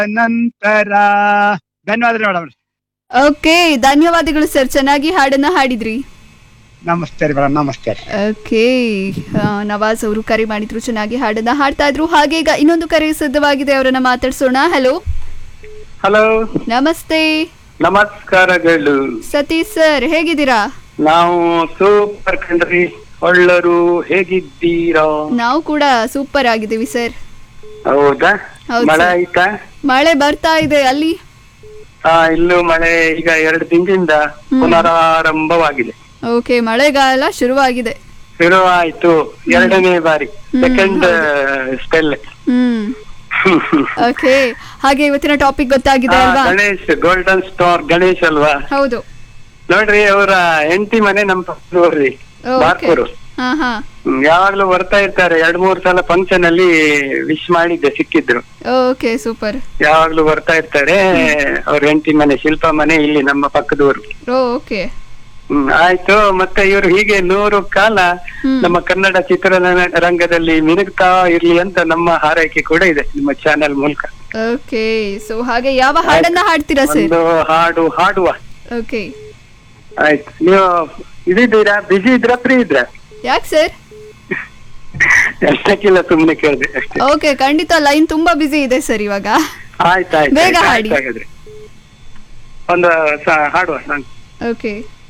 ನಂತರ ಧನ್ಯವಾದ madam okay ಧನ್ಯವಾದಗಳು ಸರ್ ಚೆನ್ನಾಗಿ ಹಾಡನ್ನ ಹಾಡಿದ್ರಿ ನಮಸ್ತೆ ರೀ ಮೇಡಮ್ ನಮಸ್ತೆ ರೀ ಓಕೆ ಆ, ನವಾಜ್ ಅವರು ಕರೆ ಮಾಡಿದ್ರು ಚೆನ್ನಾಗಿ ಹಾಡನ್ನ ಹಾಡ್ತಾ ಇದ್ರು ಹಾಗೆ ಈಗ ಇನ್ನೊಂದು ಕರೆ ಸಿದ್ಧವಾಗಿದೆ ಅವರನ್ನ ಮಾತಾಡ್ಸೋಣ ಹಲೋ ಹಲೋ ನಮಸ್ತೆ ನಮಸ್ಕಾರಗಳು ಸತೀಶ್ ಸರ್ ಹೇಗಿದ್ದೀರಾ ನಾವು ಸೂಪರ್ ಕಂಡ್ರಿ ಒಳ್ಳರು ಹೇಗಿದ್ದೀರಾ ನಾವು ಕೂಡ ಸೂಪರ್ ಆಗಿದ್ದೀವಿ ಸರ್ ಹೌದಾ ಹೌದು ಮಳೆ ಸರ್. ಆಯ್ತಾ ಮಳೆ ಬರ್ತಾ ಇದೆ ಅಲ್ಲಿ ಹಾ ಇಲ್ಲೂ ಮಳೆ ಈಗ ಎರಡು ದಿನದಿಂದ ಹ್ಮ್. ಪುನರಾರಂಭವಾಗಿದೆ ಓಕೆ ಮಳೆಗಾಲ ಶುರುವಾಗಿದೆ ಶುರುವಾಯ್ತು ಎರಡನೇ ಬಾರಿ hmm, second spell hmm okay ಹಾಗೆ ಇವತ್ತಿನ ಟಾಪಿಕ್ ಗೊತ್ತಾಗಿದೆ ಅಲ್ವಾ ಗಣೇಶ್ ಗೋಲ್ಡನ್ ಸ್ಟಾರ್ ಗಣೇಶ್ ಅಲ್ವಾ ಹೌದು ನೋಡ್ರಿ ಅವರ ಹೆಂಡತಿ ಮನೆ ನಮ್ ಪಕ್ಕದವ್ರಿ ಓಕೆ ಬಾರ್ಕೂರು ಹಾ ಹಾ ಹ್ಮ್, ಯಾವಾಗ್ಲೂ ಬರ್ತಾ ಇರ್ತಾರೆ ಎರಡ್ ಮೂರ್ ಸಲ ಫಂಕ್ಷನ್ ಅಲ್ಲಿ ವಿಶ್ ಮಾಡಿದ್ದೆ ಸಿಕ್ಕಿದ್ರು ಓಕೆ ಸೂಪರ್ ಯಾವಾಗ್ಲೂ ಬರ್ತಾ ಇರ್ತಾರೆ ಅವ್ರ ಹೆಂಡತಿ ಮನೆ ಶಿಲ್ಪ ಮನೆ ಇಲ್ಲಿ ನಮ್ಮ ಪಕ್ಕದವರು ಓಕೆ ಹ್ಮ್ ಆಯ್ತು ಮತ್ತೆ ಇವರು ಹೀಗೆ ನೂರು ಕಾಲ ಹ್ಮ್. ನಮ್ಮ ಕನ್ನಡ ಚಿತ್ರರಂಗದಲ್ಲಿ ಮಿನುಗ್ತಾ ಇರ್ಲಿ ಅಂತ ನಮ್ಮ ಹಾರೈಕೆ ಕೂಡ ಇದೆ ನಿಮ್ಮ ಚಾನೆಲ್ ಮೂಲಕ ಓಕೆ ಸೊ ಹಾಗೆ ಯಾವ ಹಾಡನ್ನ ಹಾಡ್ತೀರಾ ಸರ್ ಒಂದು ಹಾಡು ಹಾಡುವ ಓಕೆ ಆಯ್ತು ನೀವು ಇದಿದ್ದೀರಾ ಬಿಜಿ ಇದ್ರ ಫ್ರೀ ಇದ್ರ ಯಾಕೆ ಸರ್ ಎಷ್ಟಕ್ಕಿಲ್ಲ ಸುಮ್ನೆ ಕೇಳಿದೆ ಅಷ್ಟೇ ಓಕೆ ಖಂಡಿತ ಲೈನ್ ತುಂಬಾ ಬಿಸಿ ಇದೆ ಸರ್ ಇವಾಗ ಆಯ್ತು ಆಯ್ತು ಬೇಗ ಆಯ್ತು, ಹಾಡಿ. ಆಯ್ತು ಹಾಗಾದ್ರೆ ಒಂದು ಸ- ಹಾಡುವ ಸಾಂಗ್ ಓಕೆ